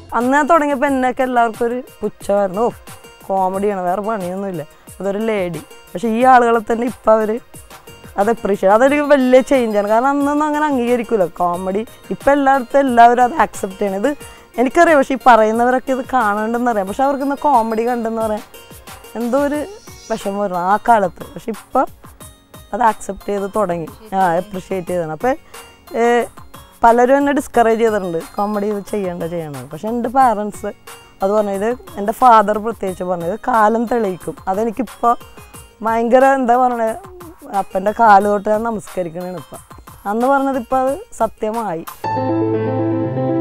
അന്ന് ഞാൻ തുടങ്ങിയപ്പോൾ എന്നൊക്കെ എല്ലാവർക്കും ഒരു പുച്ഛമായിരുന്നു ഓ കോമഡിയാണ് വേറെ പണിയൊന്നുമില്ല അതൊരു ലേഡി പക്ഷെ ഈ ആളുകളെ തന്നെ ഇപ്പം അവർ അത് അപ്രീഷിയേറ്റ് അതൊരു വലിയ ചേഞ്ചാണ് കാരണം അന്നൊന്നും അങ്ങനെ അംഗീകരിക്കില്ല കോമഡി ഇപ്പം എല്ലായിടത്തും എല്ലാവരും അത് ആക്സെപ്റ്റ് ചെയ്യണം ഇത് എനിക്കറിയാം പക്ഷെ ഈ പറയുന്നവരൊക്കെ ഇത് കാണണ്ടെന്ന് അറിയാം പക്ഷെ അവർക്ക് ഇന്ന് കോമഡി കണ്ടെന്ന് പറയാൻ എന്തോ ഒരു വിഷമം വരണം ആ കാലത്ത് പക്ഷെ ഇപ്പം അത് ആക്സെപ്റ്റ് ചെയ്ത് തുടങ്ങി ആ അപ്രിഷ്യേറ്റ് ചെയ്താണ് അപ്പം പലരും എന്നെ ഡിസ്കറേജ് ചെയ്തിട്ടുണ്ട് കോമഡി ഇത് ചെയ്യേണ്ട ചെയ്യണം പക്ഷെ എൻ്റെ പാരൻസ് അത് പറഞ്ഞത് എൻ്റെ ഫാദർ പ്രത്യേകിച്ച് പറഞ്ഞത് കാലം തെളിയിക്കും അതെനിക്കിപ്പോൾ ഭയങ്കര എന്താ പറയണത് അപ്പൻ്റെ കാല് തൊട്ട് ഞാൻ നമസ്കരിക്കണേണ് ഇപ്പം അന്ന് പറഞ്ഞത് ഇപ്പം അത് സത്യമായി